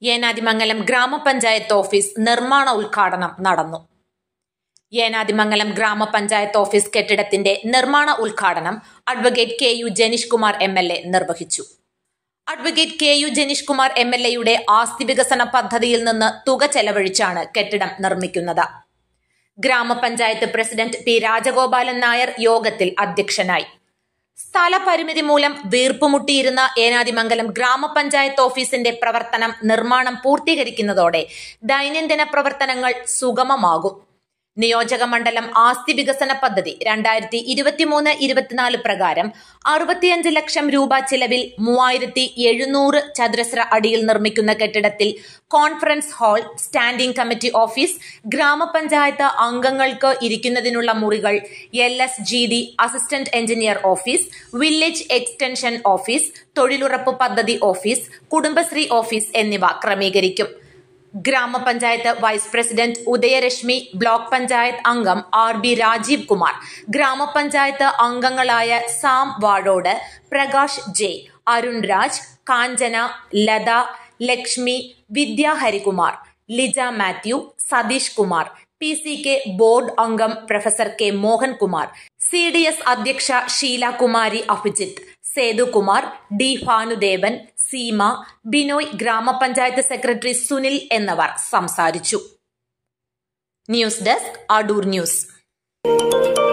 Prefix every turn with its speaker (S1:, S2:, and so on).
S1: ഏനാദിമംഗലം ഗ്രാമപഞ്ചായത്ത് ഓഫീസ് നിർമ്മാണ ഉദ്ഘാടനം നടന്നു ഏനാദിമംഗലം ഗ്രാമപഞ്ചായത്ത് ഓഫീസ് കെട്ടിടത്തിന്റെ നിർമ്മാണ ഉദ്ഘാടനം advocate K U Janeesh Kumar M L A നിർവഹിച്ചു advocate K U Janeesh Kumar M L എയുടെ ആസ്തി വികസന പദ്ധതിയിൽ നിന്ന് തുക ചെലവഴിച്ചാണ് കെട്ടിടം നിർമ്മിക്കുന്നത് ഗ്രാമപഞ്ചായത്ത് പ്രസിഡന്റ് പി രാജഗോപാലൻ നായർ യോഗത്തിൽ അധ്യക്ഷനായി സ്ഥലപരിമിതി മൂലം വീർപ്പുമുട്ടിയിരുന്ന ഏനാദിമംഗലം ഗ്രാമപഞ്ചായത്ത് ഓഫീസിന്റെ പ്രവർത്തനം നിർമ്മാണം പൂർത്തീകരിക്കുന്നതോടെ ദൈനംദിന പ്രവർത്തനങ്ങൾ സുഗമമാകും നിയോജക മണ്ഡലം ആസ്തി വികസന പദ്ധതി രണ്ടായിരത്തി ഇരുപത്തിമൂന്ന് ഇരുപത്തിനാല് പ്രകാരം അറുപത്തിയഞ്ച് ലക്ഷം രൂപ ചിലവിൽ മൂവായിരത്തി എഴുന്നൂറ് ചതുരശ്ര അടിയിൽ നിർമ്മിക്കുന്ന കെട്ടിടത്തിൽ conference hall standing committee office ഗ്രാമപഞ്ചായത്ത് അംഗങ്ങൾക്ക് ഇരിക്കുന്നതിനുള്ള മുറികൾ L S G D assistant engineer office village extension office തൊഴിലുറപ്പ് പദ്ധതി ഓഫീസ് കുടുംബശ്രീ ഓഫീസ് എന്നിവ ക്രമീകരിക്കും ഗ്രാമപഞ്ചായത്ത് vice president Udayarashmi block panchayat അംഗം ആർ ബി രാജീവ് കുമാർ ഗ്രാമപഞ്ചായത്ത് അംഗങ്ങളായ Sam Vazhode Prakash J Arun Raj Kanchana Latha Lakshmi Vidya Harikumar Lija Mathew Satheesh Kumar P C K board അംഗം professor K Mohankumar C D S അധ്യക്ഷ ഷീലകുമാരി അഭിജിത്ത് സേതുകുമാർ ഡി ഭാനുദേവൻ സീമ ബിനോയ് ഗ്രാമപഞ്ചായത്ത് സെക്രട്ടറി സുനിൽ എന്നിവർ സംസാരിച്ചു ന്യൂസ് ഡെസ്ക് അടൂർ ന്യൂസ്